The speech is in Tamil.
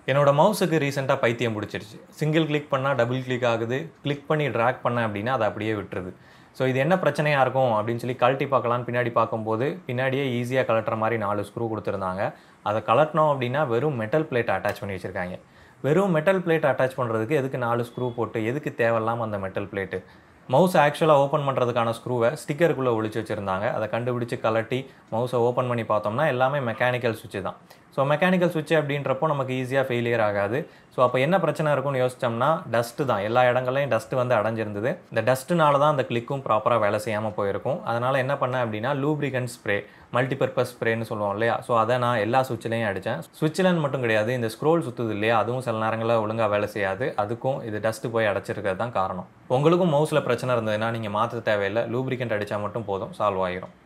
என்னோட மவுஸுக்கு ரீசெண்டாக பைத்தியம் பிடிச்சிருச்சு சிங்கிள் கிளிக் பண்ணால் டபுள் கிளிக் ஆகுது கிளிக் பண்ணி ட்ராக் பண்ணேன் அப்படின்னா அதை அப்படியே விட்டுருது ஸோ இது என்ன பிரச்சனையாக இருக்கும் அப்படின்னு சொல்லி கழட்டி பார்க்கலான்னு பின்னாடி பார்க்கும்போது பின்னாடியே ஈஸியாக கலட்டுற மாதிரி நாலு ஸ்க்ரூ கொடுத்துருந்தாங்க அதை கலட்டினோம் அப்படின்னா வெறும் மெட்டல் பிளேட் அட்டாச் பண்ணி வச்சுருக்காங்க வெறும் மெட்டல் பிளேட் அட்டாச் பண்ணுறதுக்கு எதுக்கு நாலு ஸ்க்ரூ போட்டு எதுக்கு தேவையில்லாமல் அந்த மெட்டல் பிளேட்டு மவுஸ் ஆக்சுவலாக ஓப்பன் பண்ணுறதுக்கான ஸ்க்ரூவை ஸ்டிக்கருக்குள்ளே ஒளிச்சு வச்சுருந்தாங்க அதை கண்டுபிடிச்சு கலட்டி மவுஸை ஓப்பன் பண்ணி பார்த்தோம்னா எல்லாமே மெக்கானிக்கல் சுவிட்சு தான் ஸோ மெக்கானிக்கல் சுவிட்ச் அப்படின்றப்போ நமக்கு ஈஸியாக ஃபெயிலியர் ஆகாது ஸோ அப்போ என்ன பிரச்சனை இருக்கும்னு யோசிச்சோம்னா டஸ்ட்டு தான் எல்லா இடங்களையும் டஸ்ட்டு வந்து அடைஞ்சிருந்தது இந்த டஸ்ட்டுனால தான் அந்த கிளிக்கும் ப்ராப்பராக வேலை செய்யாமல் போயிருக்கும் அதனால் என்ன பண்ணேன் அப்படின்னா லூப்ரிகன் ஸ்ப்ரே மல்டிபர்பஸ் ஸ்ப்ரேன்னு சொல்லுவோம் இல்லையா ஸோ அதை நான் எல்லா சுவிட்ச்லையும் அடித்தேன் சுவிட்சிலன்னு மட்டும் கிடையாது இந்த ஸ்க்ரோல் சுற்றுது இல்லையா அதுவும் சில நேரங்களில் ஒழுங்காக வேலை செய்யாது அதுக்கும் இது டஸ்ட்டு போய் அடைச்சிருக்கிறது தான் காரணம் உங்களுக்கும் மவுஸில் பிரச்சனை இருந்ததுன்னா நீங்கள் மாற்ற தேவையில்லை லூப்ரிகன்ட் அடித்தா மட்டும் போதும் சால்வ் ஆகிரும்